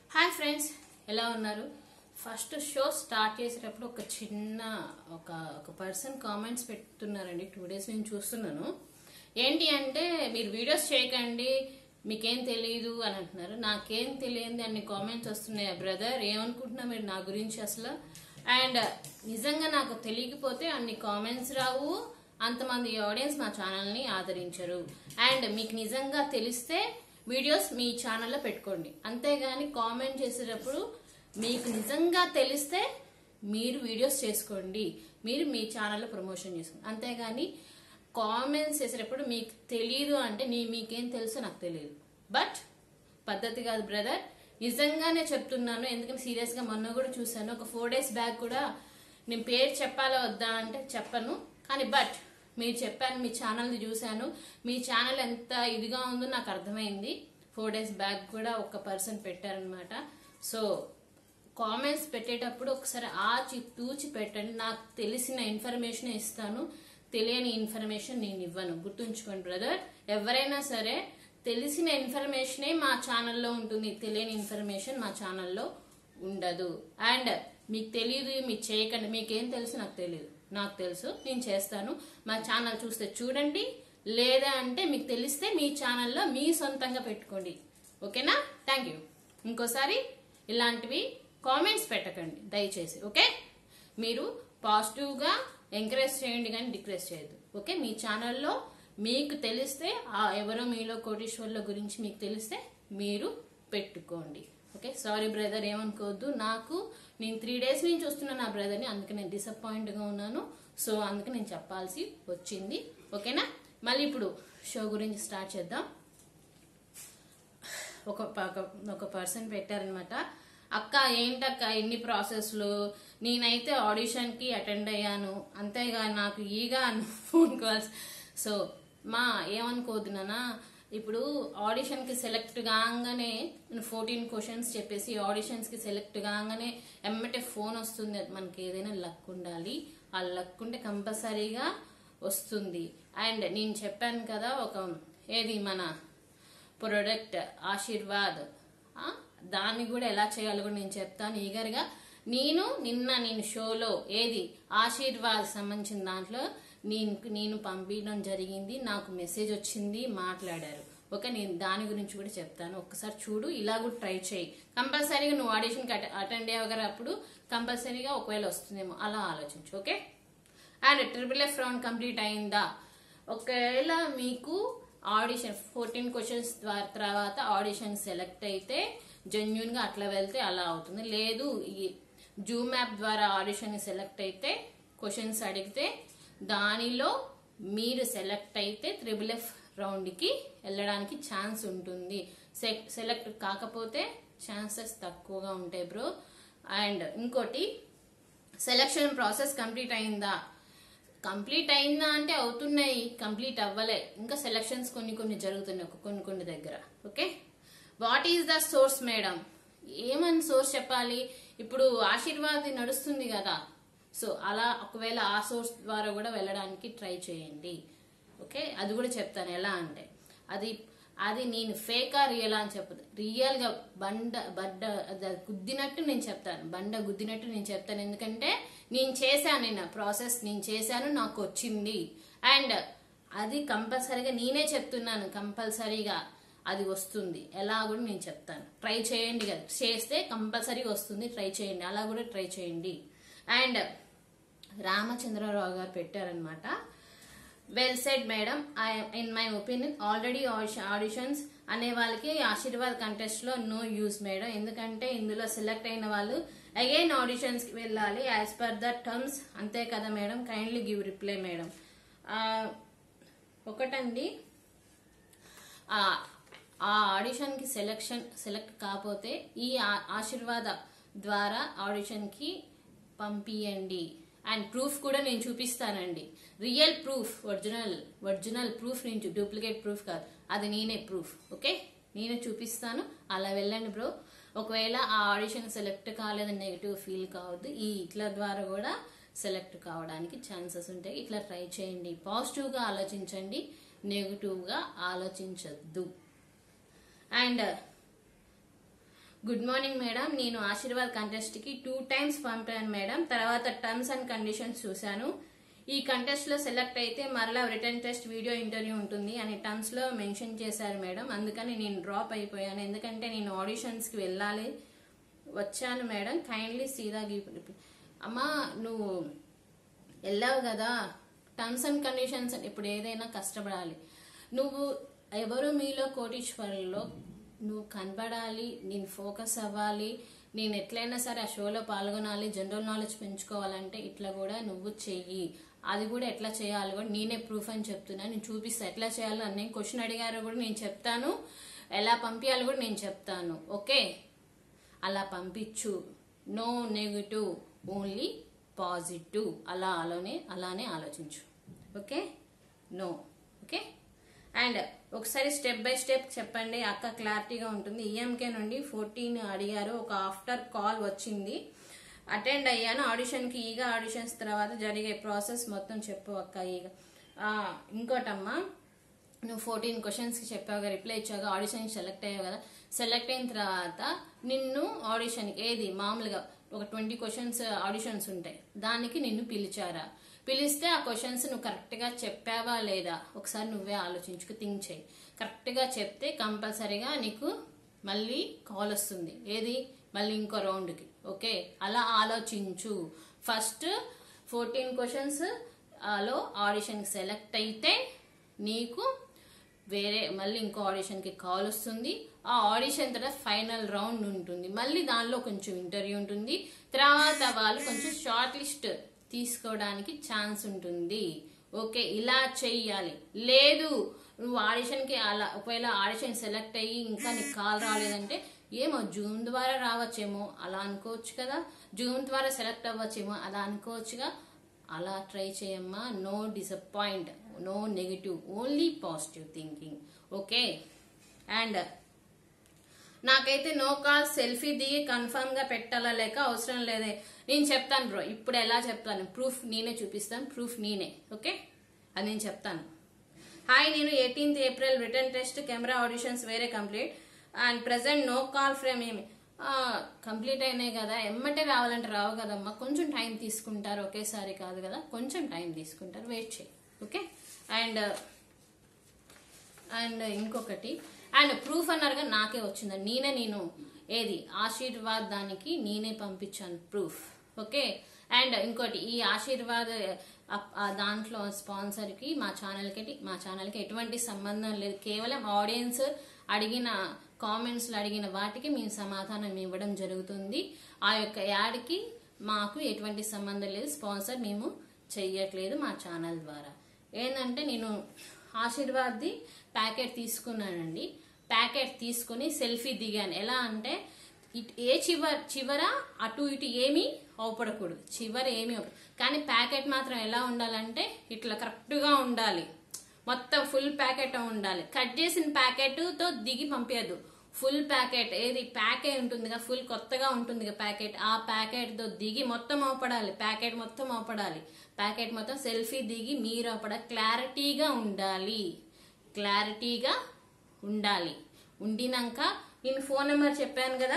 hi friends ఎలా ఉన్నారు first show start చేసేటప్పుడు ఒక చిన్న ఒక ఒక పర్సన్ కామెంట్స్ పెడుతున్నారండి టూ డేస్ నేను చూస్తున్నాను ఏంటి అంటే మీరు వీడియోస్ చేయకండి మీకేం తెలియదు అని అంటున్నారు నాకేం తెలియదు అన్ని కామెంట్స్ వస్తున్నాయి బ్రదర్ ఏమనుకుంటున్నా మీరు నా గురించి అసలు అండ్ నిజంగా నాకు తెలియకపోతే అన్ని కామెంట్స్ రావు అంతమంది ఆడియన్స్ మా ఛానల్ని ఆదరించరు అండ్ మీకు నిజంగా తెలిస్తే వీడియోస్ మీ ఛానల్లో పెట్టుకోండి అంతేగాని కామెంట్ చేసేటప్పుడు మీకు నిజంగా తెలిస్తే మీరు వీడియోస్ చేసుకోండి మీరు మీ ఛానల్లో ప్రమోషన్ చేసుకోండి అంతేగాని కామెంట్స్ చేసేటప్పుడు మీకు తెలియదు అంటే నీ మీకేం తెలుసో నాకు తెలియదు బట్ పద్ధతి కాదు బ్రదర్ నిజంగానే చెప్తున్నాను ఎందుకంటే సీరియస్ గా మొన్న కూడా చూసాను ఒక ఫోర్ డేస్ బ్యాక్ కూడా నేను పేరు చెప్పాలా వద్దా అంటే చెప్పను కానీ బట్ మీరు చెప్పాను మీ ఛానల్ని చూశాను మీ ఛానల్ ఎంత ఇదిగా ఉందో నాకు అర్థమైంది ఫోర్ డేస్ బ్యాక్ కూడా ఒక పర్సన్ పెట్టారనమాట సో కామెంట్స్ పెట్టేటప్పుడు ఒకసారి ఆచి తూచి పెట్టండి నాకు తెలిసిన ఇన్ఫర్మేషన్ ఇస్తాను తెలియని ఇన్ఫర్మేషన్ నేను ఇవ్వను గుర్తుంచుకోండి బ్రదర్ ఎవరైనా సరే తెలిసిన ఇన్ఫర్మేషనే మా ఛానల్లో ఉంటుంది తెలియని ఇన్ఫర్మేషన్ మా ఛానల్లో ఉండదు అండ్ మీకు తెలియదు మీకు చేయకండి మీకేం తెలుసు నాకు తెలియదు నాకు తెలుసు నేను చేస్తాను మా ఛానల్ చూస్తే చూడండి లేదా అంటే మీకు తెలిస్తే మీ ఛానల్లో మీ సొంతంగా పెట్టుకోండి ఓకేనా థ్యాంక్ యూ ఇంకోసారి ఇలాంటివి కామెంట్స్ పెట్టకండి దయచేసి ఓకే మీరు పాజిటివ్గా ఎంకరేజ్ చేయండి కానీ డిక్రేజ్ చేయొద్దు ఓకే మీ ఛానల్లో మీకు తెలిస్తే ఆ ఎవరో మీలో కోటీశ్వర్ల గురించి మీకు తెలిస్తే మీరు పెట్టుకోండి ఓకే సారీ బ్రదర్ ఏమనుకోవద్దు నాకు నేను త్రీ డేస్ నుంచి చూస్తున్నాను నా బ్రదర్ని అందుకే నేను డిసప్పాయింట్గా ఉన్నాను సో అందుకే నేను చెప్పాల్సి వచ్చింది ఓకేనా మళ్ళీ ఇప్పుడు షో గురించి స్టార్ట్ చేద్దాం ఒక ప- ఒక పర్సన్ పెట్టారనమాట అక్క ఏంటక్క ఎన్ని ప్రాసెస్లు నేనైతే ఆడిషన్కి అటెండ్ అయ్యాను అంతేగా నాకు ఈగా ఫోన్ కాల్స్ సో మా ఏమనుకోవద్దు నాన్న ఇప్పుడు ఆడిషన్కి సెలెక్ట్ కాగానే ఫోర్టీన్ క్వశ్చన్స్ చెప్పేసి ఆడిషన్స్కి సెలెక్ట్ కాగానే ఎమ్మటే ఫోన్ వస్తుంది మనకి ఏదైనా లక్ ఉండాలి ఆ లక్ ఉంటే కంపల్సరీగా వస్తుంది అండ్ నేను చెప్పాను కదా ఒక ఏది మన ప్రొడక్ట్ ఆశీర్వాద్ ఆ, దాన్ని కూడా ఎలా చేయాలో కూడా నేను చెప్తాను ఈగర్గా నేను నిన్న నేను షోలో ఏది ఆశీర్వాద్ సంబంధించిన దాంట్లో నేను నేను పంపించడం జరిగింది నాకు మెసేజ్ వచ్చింది మాట్లాడారు ఓకే నేను దాని గురించి కూడా చెప్తాను ఒక్కసారి చూడు ఇలా కూడా ట్రై చేయి కంపల్సరీగా నువ్వు ఆడిషన్కి అటెండ్ అయ్యగలప్పుడు కంపల్సరీగా ఒకవేళ వస్తుందేమో అలా ఆలోచించు okay and triple F round complete అయిందా ఒకవేళ మీకు ఆడిషన్ ఫోర్టీన్ క్వశ్చన్స్ తర్వాత ఆడిషన్ సెలెక్ట్ అయితే జెన్యున్ గా అట్లా వెళ్తే అలా అవుతుంది లేదు ఈ జూమ్ యాప్ ద్వారా ఆడిషన్ సెలెక్ట్ అయితే క్వశ్చన్స్ అడిగితే దానిలో మీరు సెలెక్ట్ అయితే త్రిబుల్ ఎఫ్ రౌండ్ కి వెళ్ళడానికి ఛాన్స్ ఉంటుంది సెలెక్ట్ కాకపోతే ఛాన్సెస్ తక్కువగా ఉంటాయి బ్రో అండ్ ఇంకోటి సెలక్షన్ ప్రాసెస్ కంప్లీట్ అయిందా కంప్లీట్ అయిందా అంటే అవుతున్నాయి కంప్లీట్ అవ్వలే ఇంకా సెలక్షన్స్ కొన్ని కొన్ని జరుగుతున్నాయి ఒక కొన్ని కొన్ని దగ్గర okay what is the source madam ఏమని సోర్స్ చెప్పాలి ఇప్పుడు ఆశీర్వాద్ నడుస్తుంది కదా సో అలా ఒకవేళ ఆ సోర్స్ ద్వారా కూడా వెళ్ళడానికి ట్రై చేయండి ఓకే అది కూడా చెప్తాను ఎలా అంటే అది అది నేను ఫేకా రియల్ అని చెప్పదు రియల్ గా బండ బడ్డ అది గుద్దినట్టు నేను చెప్తాను బండ గుద్దినట్టు నేను చెప్తాను ఎందుకంటే నేను చేశాను నేను ప్రాసెస్ నేను చేశాను నాకు వచ్చింది అండ్ అది కంపల్సరీగా నేనే చెప్తున్నాను కంపల్సరీగా అది వస్తుంది ఎలా కూడా నేను చెప్తాను ట్రై చేయండి కదా చేస్తే కంపల్సరీగా వస్తుంది ట్రై చేయండి అలా కూడా ట్రై చేయండి అండ్ రామచంద్రరావు గారు పెట్టారనమాట well said madam in my opinion already auditions అనే వాళ్ళకి ఆశీర్వాద్ కంటెస్ట్ లో నో యూస్ మేడం ఎందుకంటే ఇందులో సెలెక్ట్ అయిన వాళ్ళు అగైన్ ఆడిషన్స్ కి వెళ్ళాలి యాజ్ పర్ ద టర్మ్స్ అంతే కదా madam kindly give reply madam ఒకటండి ఆ ఆ ఆడిషన్ కి సెలెక్షన్ సెలెక్ట్ కాకపోతే ఈ ఆ- ఆశీర్వాద ద్వారా ఆడిషన్ కి పంపియండి అండ్ ప్రూఫ్ కూడా నేను చూపిస్తానండి real proof original original proof నేను డూప్లికేట్ ప్రూఫ్ కాదు అది నేనే ప్రూఫ్ ఓకే నేనే చూపిస్తాను అలా వెళ్ళండి బ్రో ఒకవేళ ఆ ఆడిషన్ సెలెక్ట్ కాలేదని నెగిటివ్ ఫీల్ కావద్దు ఈ ఇట్ల ద్వారా కూడా సెలెక్ట్ కావడానికి ఛాన్సెస్ ఉంటాయి ఇట్లా ట్రై చేయండి పాజిటివ్గా ఆలోచించండి నెగిటివ్గా ఆలోచించద్దు అండ్ గుడ్ మార్నింగ్ మేడం నేను ఆశీర్వాద్ కంటెస్ట్ కి టూ టైమ్స్ పంపాను మేడం తర్వాత టర్మ్స్ అండ్ కండిషన్స్ చూశాను ఈ కంటెస్ట్ లో సెలెక్ట్ అయితే మరలా రిటర్న్ టెస్ట్ వీడియో ఇంటర్వ్యూ ఉంటుంది అని టర్మ్స్ లో మెన్షన్ చేశారు మేడం అందుకని నేను డ్రాప్ అయిపోయాను ఎందుకంటే నేను ఆడిషన్స్ కి వెళ్ళాలి వచ్చాను మేడం కైండ్లీ సీదా గివ్ అమ్మా నువ్వు వెళ్ళావు కదా టర్మ్స్ అండ్ కండిషన్స్ ఇప్పుడు ఏదైనా కష్టపడాలి నువ్వు ఎవరు మీలో కోటీశ్వరుల్లో నువ్వు కనబడాలి నేను ఫోకస్ అవ్వాలి నేను ఎట్లయినా సరే ఆ షోలో పాల్గొనాలి జనరల్ నాలెడ్జ్ పెంచుకోవాలంటే ఇట్లా కూడా నువ్వు చెయ్యి అది కూడా ఎట్లా చేయాలి కూడా నేనే ప్రూఫ్ అని చెప్తున్నా నేను చూపిస్తా ఎట్లా చేయాలో అని క్వశ్చన్ అడిగారో కూడా నేను చెప్తాను ఎలా పంపించాలో కూడా నేను చెప్తాను ఓకే అలా పంపించు నో నెగిటివ్ ఓన్లీ పాజిటివ్ అలా అలానే అలానే ఆలోచించు ఓకే నో ఓకే అండ్ ఒకసారి స్టెప్ బై స్టెప్ చెప్పండి అక్క క్లారిటీగా ఉంటుంది ఈఎంకే నుండి ఫోర్టీన్ అడిగారు ఒక ఆఫ్టర్ కాల్ వచ్చింది అటెండ్ అయ్యాను ఆడిషన్కి ఈగ ఆడిషన్స్ తర్వాత జరిగే ప్రాసెస్ మొత్తం చెప్పు అక్క ఈగ ఆ, ఇంకోటమ్మా నువ్వు ఫోర్టీన్ క్వశ్చన్స్కి చెప్పావు కదా రిప్లై ఇచ్చావు కదా ఆడిషన్కి సెలెక్ట్ అయ్యావు కదా సెలెక్ట్ అయిన తర్వాత నిన్ను ఆడిషన్కి ఏది మామూలుగా ఒక ట్వంటీ క్వశ్చన్స్ ఆడిషన్స్ ఉంటాయి దానికి నిన్ను పిలిచారా పిలిస్తే ఆ క్వశ్చన్స్ నువ్వు కరెక్ట్గా చెప్పావా లేదా ఒకసారి నువ్వే ఆలోచించుకు థింక్ చేయి కరెక్ట్గా చెప్తే కంపల్సరీగా నీకు మళ్ళీ కాల్ వస్తుంది ఏది మళ్ళీ ఇంకో రౌండ్కి ఓకే అలా ఆలోచించు ఫస్ట్ ఫోర్టీన్ క్వశ్చన్స్ లో ఆడిషన్ సెలెక్ట్ అయితే నీకు వేరే మళ్ళీ ఇంకో ఆడిషన్కి కాల్ వస్తుంది ఆ ఆడిషన్ తర్వాత ఫైనల్ రౌండ్ ఉంటుంది మళ్ళీ దానిలో కొంచెం ఇంటర్వ్యూ ఉంటుంది తర్వాత వాళ్ళు కొంచెం షార్ట్ లిస్ట్ తీసుకోవడానికి ఛాన్స్ ఉంటుంది ఓకే ఇలా చెయ్యాలి లేదు నువ్వు ఆడిషన్కి అలా ఒకవేళ ఆడిషన్ సెలెక్ట్ అయ్యి ఇంకా నీకు కాల్ రాలేదంటే ఏమో జూమ్ ద్వారా రావచ్చేమో అలా అనుకోవచ్చు కదా జూమ్ ద్వారా సెలెక్ట్ అవ్వచ్చేమో అలా అనుకోవచ్చుగా అలా ట్రై చేయమ్మా no disappoint no negative only positive thinking okay and నాకైతే నో కాల్ సెల్ఫీ దిగి కన్ఫర్మ్ గా పెట్టాలా లేక అవసరం లేదే నేను చెప్తాను బ్రో ఇప్పుడు ఎలా చెప్తాను ప్రూఫ్ నేనే చూపిస్తాను ప్రూఫ్ నేనే ఓకే అది నేను చెప్తాను హాయ్ నేను eighteenth April return test camera auditions వేరే complete and present no call frame ఏమి కంప్లీట్ అయినాయి కదా ఎమ్మటే రావాలంటే రావు కదమ్మా కొంచెం టైం తీసుకుంటారు ఒకేసారి కాదు కదా కొంచెం టైం తీసుకుంటారు వెయిట్ చేయి ఓకే అండ్ అండ్ ఇంకొకటి అండ్ ప్రూఫ్ అన్నారుగా నాకే వచ్చింది నేనే నేను ఏది ఆశీర్వాద్ దానికి నేనే పంపించాను ప్రూఫ్ ఓకే అండ్ ఇంకోటి ఈ ఆశీర్వాద్ అప్- ఆ దాంట్లో స్పాన్సర్ కి మా ఛానల్ కి మా ఛానల్ కి ఎటువంటి సంబంధం లేదు కేవలం ఆడియన్స్ అడిగిన కామెంట్స్ లో అడిగిన వాటికి మేము సమాధానం ఇవ్వడం జరుగుతుంది ఆ యొక్క యాడ్కి మాకు ఎటువంటి సంబంధం లేదు స్పాన్సర్ మేము చెయ్యట్లేదు మా ఛానల్ ద్వారా ఏంటంటే నేను ఆశీర్వాద్ది ప్యాకెట్ తీసుకున్నానండి ప్యాకెట్ తీసుకుని సెల్ఫీ దిగాను ఎలా అంటే ఇట్ ఏ చివర చివర అటు ఇటు ఏమీ అవపడకూడదు చివర ఏమీ అవపడ కానీ ప్యాకెట్ మాత్రం ఎలా ఉండాలంటే ఇట్లా కరెక్ట్గా ఉండాలి మొత్తం ఫుల్ ప్యాకెట్ ఉండాలి కట్ చేసిన ప్యాకెట్ తో దిగి పంపించద్దు ఫుల్ ప్యాకెట్ ఏది ప్యాకెట్ ఉంటుందిగా ఫుల్ కొత్తగా ఉంటుందిగా ప్యాకెట్ ఆ ప్యాకెట్ తో దిగి మొత్తం అవపడాలి ప్యాకెట్ మొత్తం అవపడాలి ప్యాకెట్ మొత్తం సెల్ఫీ దిగి మీరు అవపడ క్లారిటీగా ఉండాలి క్లారిటీగా ఉండాలి ఉండినాక నేను ఫోన్ నెంబర్ చెప్పాను కదా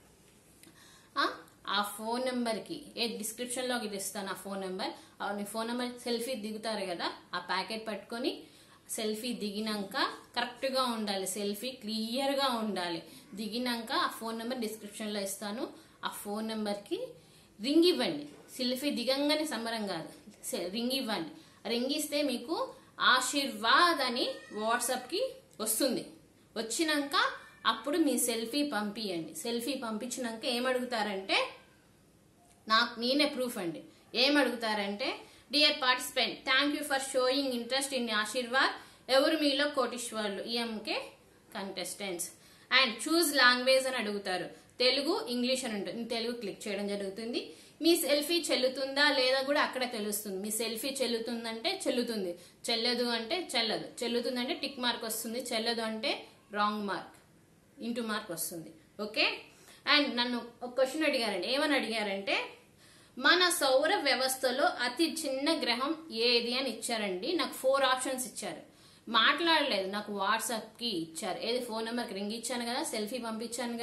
ఆ, ఆ ఫోన్ నెంబర్కి ఏ డిస్క్రిప్షన్లో ఇది ఇస్తాను ఆ ఫోన్ నెంబర్ ఆ నీ ఫోన్ నెంబర్ సెల్ఫీ దిగుతారు కదా ఆ ప్యాకెట్ పట్టుకొని సెల్ఫీ దిగినాక కరెక్ట్గా ఉండాలి సెల్ఫీ క్లియర్గా ఉండాలి దిగినాక ఆ ఫోన్ నెంబర్ డిస్క్రిప్షన్లో ఇస్తాను ఆ ఫోన్ నెంబర్కి రింగ్ ఇవ్వండి సెల్ఫీ దిగంగానే సంబరం కాదు సె- రింగ్ ఇవ్వండి రింగ్ ఇస్తే మీకు ఆశీర్వాద్ అని వాట్సాప్కి వస్తుంది వచ్చినాక అప్పుడు మీ సెల్ఫీ పంపియండి సెల్ఫీ పంపించినాక ఏమడుగుతారంటే నాకు నేనే ప్రూఫ్ అండి ఏం అడుగుతారంటే dear participant thank you for showing interest in Aashirvaad ఎవరు మీలో కోటీశ్వర్లు EMK contestants and choose language అని అడుగుతారు తెలుగు ఇంగ్లీష్ అని ఉంటుంది నేను తెలుగు క్లిక్ చేయడం జరుగుతుంది మీ సెల్ఫీ చెల్లుతుందా లేదా కూడా అక్కడ తెలుస్తుంది మీ సెల్ఫీ చెల్లుతుందంటే చెల్లుతుంది చెల్లదు అంటే చెల్లదు చెల్లుతుందంటే టిక్ మార్క్ వస్తుంది చెల్లదు అంటే రాంగ్ మార్క్ ఇంటూ మార్క్ వస్తుంది ఓకే అండ్ నన్ను ఒక క్వశ్చన్ అడిగారండి ఏమని అడిగారంటే మన సౌర వ్యవస్థలో అతి చిన్న గ్రహం ఏది అని ఇచ్చారండి నాకు ఫోర్ ఆప్షన్స్ ఇచ్చారు మాట్లాడలేదు నాకు వాట్సాప్ కి ఇచ్చారు ఏది ఫోన్ నెంబర్కి రింగ్ ఇచ్చాను కదా సెల్ఫీ పంపించాను కదా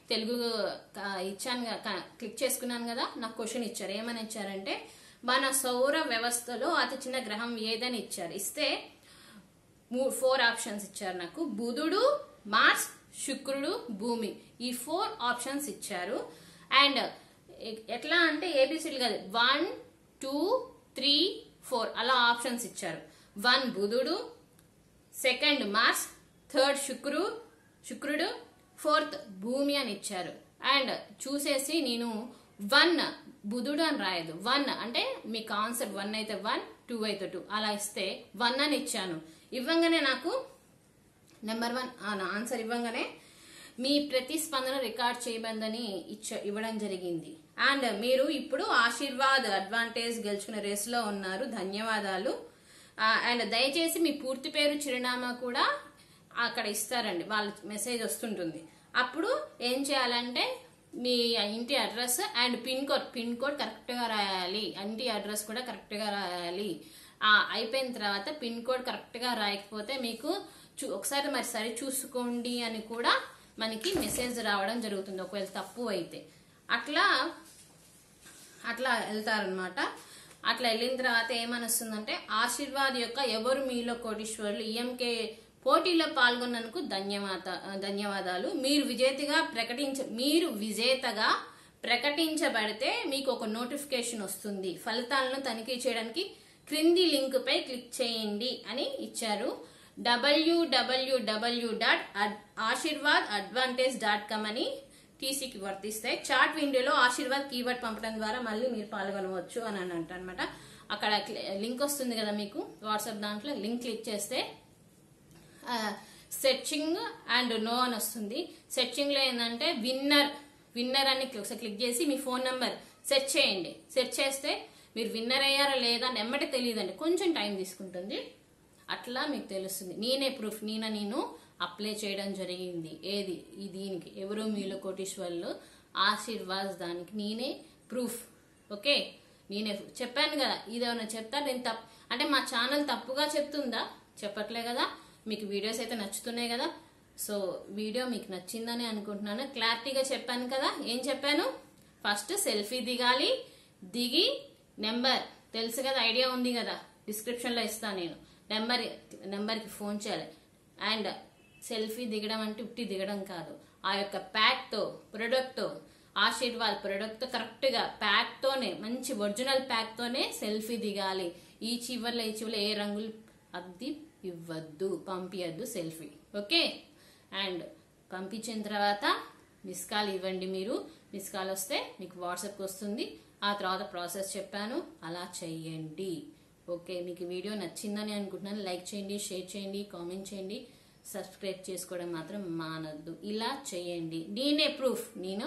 తెలుగు క- ఇచ్చాను గా- క- క్లిక్ చేసుకున్నాను కదా నాకు క్వశ్చన్ ఇచ్చారు ఏమని ఇచ్చారంటే మన సౌర వ్యవస్థలో అతి చిన్న గ్రహం ఏదని ఇచ్చారు ఇస్తే ఫోర్ ఆప్షన్స్ ఇచ్చారు నాకు బుధుడు మార్స్ శుక్రుడు భూమి ఈ ఫోర్ ఆప్షన్స్ ఇచ్చారు అండ్ ఎట్లా అంటే ఏబిసిడి కాదు వన్ టూ త్రీ ఫోర్ అలా ఆప్షన్స్ ఇచ్చారు వన్ బుధుడు సెకండ్ మార్స్ థర్డ్ శుక్రు శుక్రుడు ఫోర్త్ భూమి అని ఇచ్చారు అండ్ చూసేసి నేను వన్ బుధుడు అని రాయదు వన్ అంటే మీ కాన్సెప్ట్ వన్ అయితే వన్ టూ అయితే టూ అలా ఇస్తే వన్ అని ఇచ్చాను ఇవ్వంగానే నాకు నెంబర్ వన్ ఆన్సర్ ఇవ్వంగానే మీ ప్రతిస్పందన రికార్డ్ చేయబందని ఇచ్చ ఇవ్వడం జరిగింది అండ్ మీరు ఇప్పుడు ఆశీర్వాద్ అడ్వాంటేజ్ గెలుచుకునే రేసులో ఉన్నారు ధన్యవాదాలు అండ్ దయచేసి మీ పూర్తి పేరు చిరునామా కూడా అక్కడ ఇస్తారండి వాళ్ళ మెసేజ్ వస్తుంటుంది అప్పుడు ఏం చేయాలంటే మీ ఇంటి address and pin code pin code కరెక్ట్గా రాయాలి ఇంటి అడ్రస్ కూడా కరెక్ట్గా రాయాలి ఆ, అయిపోయిన తర్వాత పిన్ కోడ్ కరెక్ట్గా రాయకపోతే మీకు చూ ఒకసారి మరి సరి చూసుకోండి అని కూడా మనకి మెసేజ్ రావడం జరుగుతుంది ఒకవేళ తప్పు అయితే అట్లా అట్లా వెళ్తారనమాట అట్లా వెళ్ళిన తర్వాత ఏమనిస్తుందంటే ఆశీర్వాద్ యొక్క ఎవరు మీలో కోటీశ్వరులు ఈఎంకే పోటీలో పాల్గొన్నందుకు ధన్యవాద ధన్యవాదాలు మీరు విజేతగా ప్రకటించ మీరు విజేతగా ప్రకటించబడితే మీకు ఒక నోటిఫికేషన్ వస్తుంది ఫలితాలను తనిఖీ చేయడానికి క్రింది లింక్ పై క్లిక్ చేయండి అని ఇచ్చారు W W W dot Aashirvaad advantage dot com అని టీసీకి వర్తిస్తాయి చాట్ విండోలో ఆశీర్వాద్ కీవర్డ్ పంపడం ద్వారా మళ్ళీ మీరు పాల్గొనవచ్చు అని అని అంటారనమాట అక్కడ లింక్ వస్తుంది కదా మీకు వాట్సాప్ దాంట్లో లింక్ క్లిక్ చేస్తే సెర్చింగ్ అండ్ నో అని వస్తుంది సెర్చింగ్ లో ఏంటంటే విన్నర్ విన్నర్ అని ఒకసారి క్లిక్ చేసి మీ ఫోన్ నంబర్ సెర్చ్ చేయండి సెర్చ్ చేస్తే మీరు విన్నర్ అయ్యారా లేదా అని ఎమ్మటే తెలియదండి కొంచెం టైం తీసుకుంటుంది అట్లా మీకు తెలుస్తుంది నేనే ప్రూఫ్ నేన నేను అప్లై చేయడం జరిగింది ఏది ఈ దీనికి ఎవరో మీలో కోటీశ్వర్లు ఆశీర్వాద్ దానికి నేనే ప్రూఫ్ ఓకే నేనే చెప్పాను కదా ఇదేమన్నా చెప్తా నేను తప్పు అంటే మా ఛానల్ తప్పుగా చెప్తుందా చెప్పట్లే కదా మీకు వీడియోస్ అయితే నచ్చుతున్నాయి కదా సో వీడియో మీకు నచ్చిందని అనుకుంటున్నాను క్లారిటీగా చెప్పాను కదా ఏం చెప్పాను ఫస్ట్ సెల్ఫీ దిగాలి దిగి నెంబర్ తెలుసు కదా ఐడియా ఉంది కదా డిస్క్రిప్షన్లో ఇస్తాను నేను నెంబర్ నెంబర్కి ఫోన్ చేయాలి అండ్ సెల్ఫీ దిగడం అంటే ఉట్టి దిగడం కాదు ఆ యొక్క ప్యాక్తో ప్రొడక్ట్తో ఆశీర్వాద్ ప్రొడక్ట్తో కరెక్ట్గా ప్యాక్తోనే మంచి ఒరిజినల్ ప్యాక్తోనే సెల్ఫీ దిగాలి ఈ చివర్లో ఈ చివర్లో ఏ రంగులు అద్ది ఇవ్వద్దు పంపించద్దు సెల్ఫీ ఓకే అండ్ పంపించిన తర్వాత మిస్ కాల్ ఇవ్వండి మీరు మిస్ కాల్ వస్తే మీకు వాట్సాప్కి వస్తుంది ఆ తర్వాత ప్రాసెస్ చెప్పాను అలా చెయ్యండి ఓకే మీకు వీడియో నచ్చిందని అనుకుంటున్నాను లైక్ చేయండి షేర్ చేయండి కామెంట్ చేయండి సబ్స్క్రైబ్ చేసుకోవడం మాత్రం మానద్దు ఇలా చేయండి నేనే ప్రూఫ్ నేను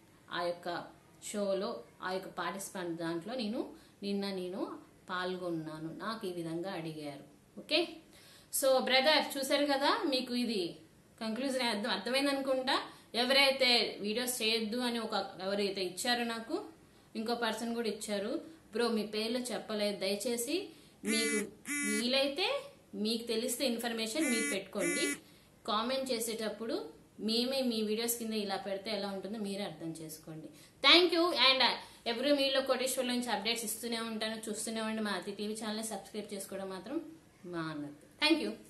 ఆ యొక్క షోలో ఆ యొక్క పార్టిసిపెంట్ దాంట్లో నేను నిన్న నేను పాల్గొన్నాను నాకు ఈ విధంగా అడిగారు ఓకే సో బ్రదర్ చూసారు కదా మీకు ఇది కంక్లూజన్ అర్థం అర్థమైంది అనుకుంటా ఎవరైతే వీడియోస్ చేయొద్దు అని ఒక ఎవరైతే ఇచ్చారో నాకు ఇంకో పర్సన్ కూడా ఇచ్చారు బ్రో మీ పేర్లు చెప్పలేదు దయచేసి మీకు వీలైతే మీకు తెలిస్తే ఇన్ఫర్మేషన్ మీరు పెట్టుకోండి కామెంట్ చేసేటప్పుడు మేమే మీ వీడియోస్ కింద ఇలా పెడితే ఎలా ఉంటుందో మీరే అర్థం చేసుకోండి థ్యాంక్ యూ అండ్ ఎవరు మీలో కోటేశ్వర్ నుంచి అప్డేట్స్ ఇస్తూనే ఉంటాను చూస్తూనే ఉండి మా అతి టీవీ ఛానల్ సబ్స్క్రైబ్ చేసుకోవడం మాత్రం మా అన్నది థ్యాంక్ యూ